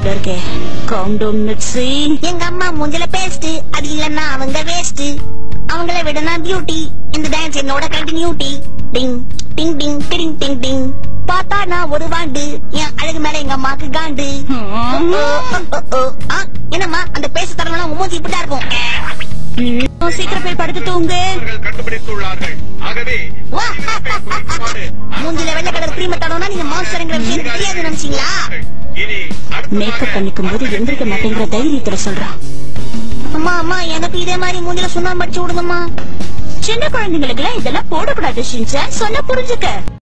ஞாபகம் இருக்கே countdown mixie எங்க அம்மா மூஞ்சில பேஸ்ட் அது இல்லன்னா அவங்க வேஸ்ட் அவங்கள விட நான் பியூட்டி இந்த டான்ஸ் என்னோட கண்டினியூட்டி டிங் டிங் டிங் டிங் டிங் டிங் பார்த்தா நான் ஒரு வாண்டு என் அழகு மேல எங்க அம்மாக்கு காண்டு ஓ, ஓ, ஓ, ஓ. ஆ, என்னம்மா அந்த பேச தரலாம் மூஞ்சி இப்படிதான் இருக்கும் ம், சீக்கிரம் போய் படுத்து தூங்கு அவர்கள் கண்டுபிடித்துள்ளார்கள் ஆகவே வா. குறிப்பாடு மூஞ்சில வெள்ளை கலர் கிரீம் தடவுனா நீங்க மாஸ்டர்ங்கிற விஷயம் எனக்கு தெரியாது நினைச்சீங்களா இனி மேக்கப் பண்ணிக்கும் போது எந்திரிக்க மாட்டேங்கிற தைரியத்துல சொல்றான் அம்மா அம்மா எனக்கு இதே மாதிரி மூஞ்சில சுண்ணாம்பு அடிச்சு விடுங்கம்மா சின்ன குழந்தைங்களுக்கு இதெல்லாம் போடக்கூடாது ஷின்சான் சொன்ன புரிஞ்சுக்க